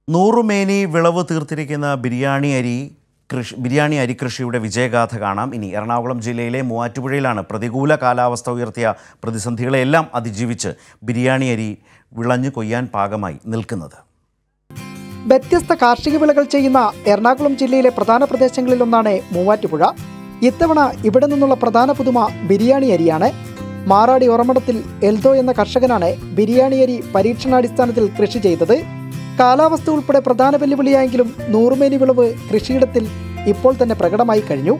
നൂറുമേനി വിളവ് തീർത്തിരിക്കുന്ന ബിരിയാണി അരി കൃഷി ബിരിയാണി അരി കൃഷിയുടെ വിജയഗാഥ കാണാം ഇനി എറണാകുളം ജില്ലയിലെ മൂവാറ്റുപുഴയിലാണ് പ്രതികൂല കാലാവസ്ഥ ഉയർത്തിയ പ്രതിസന്ധികളെല്ലാം അതിജീവിച്ച് ബിരിയാണി അരി വിളഞ്ഞു കൊയ്യാൻ പാകമായി നിൽക്കുന്നത് വ്യത്യസ്ത കാർഷിക വിളകൾ ചെയ്യുന്ന എറണാകുളം ജില്ലയിലെ പ്രധാന പ്രദേശങ്ങളിലൊന്നാണ് മൂവാറ്റുപുഴ ഇത്തവണ ഇവിടെ നിന്നുള്ള പ്രധാന പുതുമ ബിരിയാണി അരിയാണ് മാറാടി ഒറമടത്തിൽ എൽദോ എന്ന കർഷകനാണ് ബിരിയാണി അരി പരീക്ഷണാടിസ്ഥാനത്തിൽ കൃഷി ചെയ്തത് കാലാവസ്ഥ ഉൾപ്പെടെ പ്രധാന വെല്ലുവിളിയായെങ്കിലും നൂറുമേനി വിളവ് കൃഷിയിടത്തിൽ ഇപ്പോൾ തന്നെ പ്രകടമായി കഴിഞ്ഞു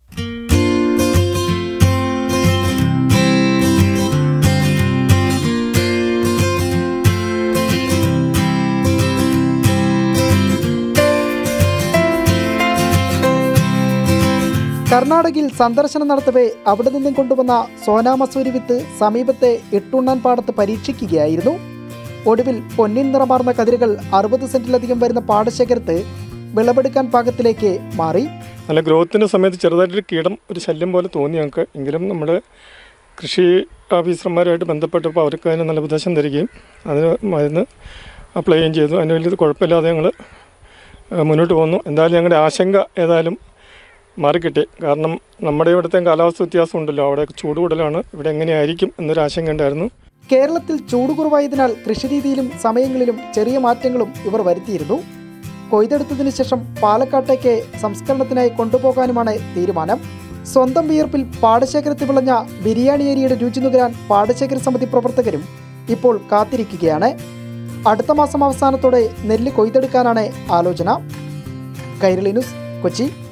കർണാടകയിൽ സന്ദർശനം നടത്തവേ അവിടെ നിന്നും കൊണ്ടുവന്ന സോനാ മസൂരി വിത്ത് സമീപത്തെ ഇട്ടുണ്ണാൻ പാടത്ത് പരീക്ഷിക്കുകയായിരുന്നു ഒടുവിൽ പൊന്നിൻ നിറമാർന്ന കതിരുകൾ അറുപത് സെന്റിലധികം വരുന്ന പാടശേഖരത്ത് വിളവെടുക്കാൻ പാകത്തിലേക്ക് മാറി നല്ല ഗ്രോത്തിൻ്റെ സമയത്ത് ചെറുതായിട്ടൊരു കീടം ഒരു ശല്യം പോലെ തോന്നി ഞങ്ങൾക്ക് എങ്കിലും നമ്മൾ കൃഷി ഓഫീസർമാരുമായിട്ട് ബന്ധപ്പെട്ടപ്പോൾ അവർക്ക് അതിന് നല്ല ഉപദേശം തരികയും അതിന് മരുന്ന് അപ്ലൈ ചെയ്യുകയും ചെയ്തു അതിന് വലിയ കുഴപ്പമില്ലാതെ ഞങ്ങൾ മുന്നോട്ട് പോന്നു എന്തായാലും ഞങ്ങളുടെ ആശങ്ക ഏതായാലും മാറിക്കിട്ടി കാരണം നമ്മുടെ ഇവിടുത്തെ കാലാവസ്ഥ വ്യത്യാസം ഉണ്ടല്ലോ അവിടെ ചൂട് കൂടുതലാണ് ഇവിടെ എങ്ങനെയായിരിക്കും എന്നൊരു ആശങ്ക ഉണ്ടായിരുന്നു കേരളത്തിൽ ചൂട് കുറവായതിനാൽ കൃഷിരീതിയിലും സമയങ്ങളിലും ചെറിയ മാറ്റങ്ങളും ഇവർ വരുത്തിയിരുന്നു കൊയ്തെടുത്തതിനു ശേഷം പാലക്കാട്ടേക്ക് സംസ്കരണത്തിനായി കൊണ്ടുപോകാനുമാണ് തീരുമാനം സ്വന്തം വിയർപ്പിൽ പാടശേഖരത്തിൽ വിളഞ്ഞ ബിരിയാണി അരിയുടെ രുചി നുകരാൻ പാടശേഖര സമിതി പ്രവർത്തകരും ഇപ്പോൾ കാത്തിരിക്കുകയാണ് അടുത്ത മാസം അവസാനത്തോടെ നെല്ല് കൊയ്തെടുക്കാനാണ് ആലോചന കൈരളി ന്യൂസ് കൊച്ചി